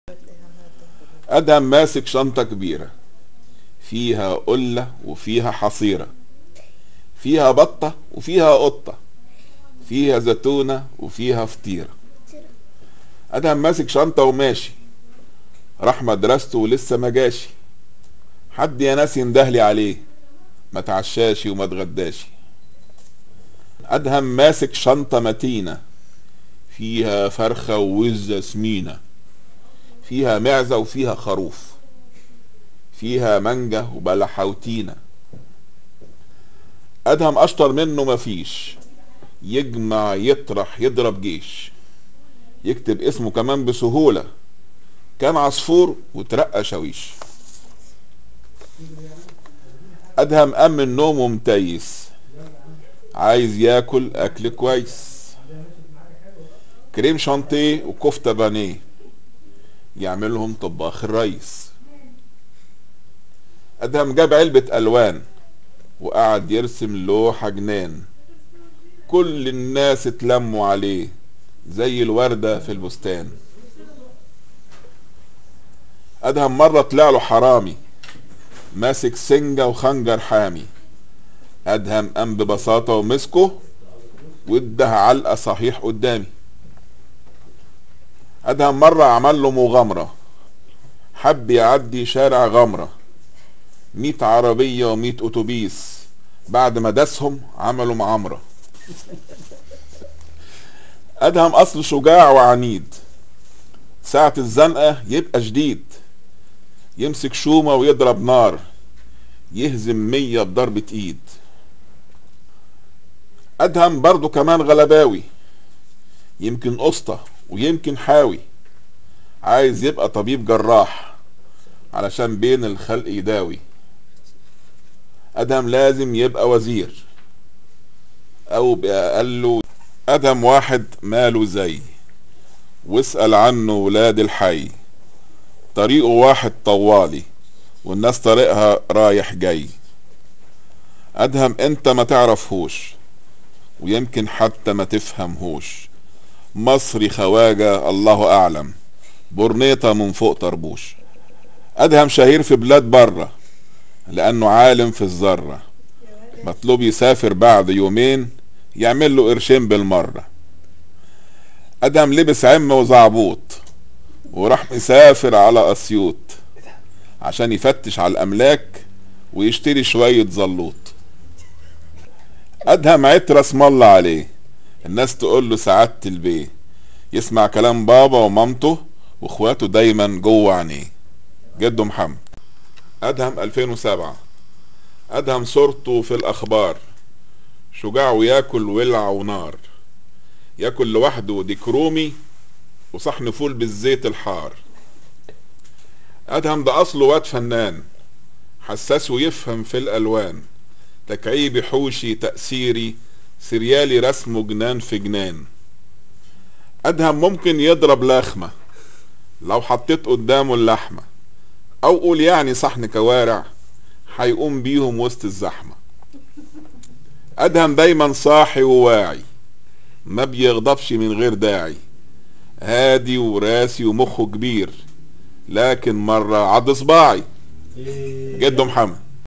ادهم ماسك شنطة كبيرة فيها قلة وفيها حصيرة فيها بطة وفيها قطة فيها زيتونة وفيها فطيرة ادهم ماسك شنطة وماشي راح مدرسته ولسه ما جاشي حد يا ناس يندهلي عليه ما تعشاش وما تغداش ادهم ماسك شنطة متينة فيها فرخة ووزة سمينة فيها معزة وفيها خروف فيها منجة وبلحة وتينة ادهم اشطر منه مفيش يجمع يطرح يضرب جيش يكتب اسمه كمان بسهولة كان عصفور وترقى شاويش ادهم قام من نومه متيس عايز ياكل اكل كويس كريم شانتيه وكفته بانيه يعملهم طباخ الريس ادهم جاب علبة الوان وقعد يرسم لوحة جنان كل الناس اتلموا عليه زي الوردة في البستان ادهم مرة طلع له حرامي ماسك سنجة وخنجر حامي ادهم قام ببساطة ومسكه وادها علقة صحيح قدامي ادهم مرة عمل له مغامرة حب يعدي شارع غمرة ميت عربية وميت اتوبيس بعد ما داسهم عملوا معامرة ادهم اصل شجاع وعنيد ساعة الزنقة يبقى شديد يمسك شومة ويضرب نار يهزم مية بضربة ايد ادهم برضو كمان غلباوي يمكن قسطة ويمكن حاوي عايز يبقى طبيب جراح علشان بين الخلق يداوي ادهم لازم يبقى وزير او باقله ادهم واحد ماله زي واسأل عنه ولاد الحي طريقه واحد طوالي والناس طريقها رايح جاي ادهم انت ما تعرفهوش ويمكن حتى ما تفهمهوش مصري خواجة الله اعلم برنيطة من فوق طربوش ادهم شهير في بلاد بره لانه عالم في الذرة مطلوب يسافر بعد يومين يعمل له قرشين بالمرة ادهم لبس عم وزعبوط وراح مسافر على اسيوط عشان يفتش على الاملاك ويشتري شوية زلوط ادهم عترة اسم الله عليه الناس تقول له سعادة البيه يسمع كلام بابا ومامته واخواته دايما جوه عينيه جده محمد ادهم 2007 ادهم صورته في الاخبار شجاع وياكل ولع ونار ياكل لوحده ديك رومي وصحن فول بالزيت الحار ادهم ده اصله واد فنان حساس ويفهم في الالوان تكعيبي حوشي تأثيري سريالي رسمه جنان في جنان ادهم ممكن يضرب لخمة لو حطيت قدامه اللحمة او قول يعني صحن كوارع هيقوم بيهم وسط الزحمة ادهم دايما صاحي وواعي ما بيغضبش من غير داعي هادي وراسي ومخه كبير لكن مرة عض صباعي جده محمد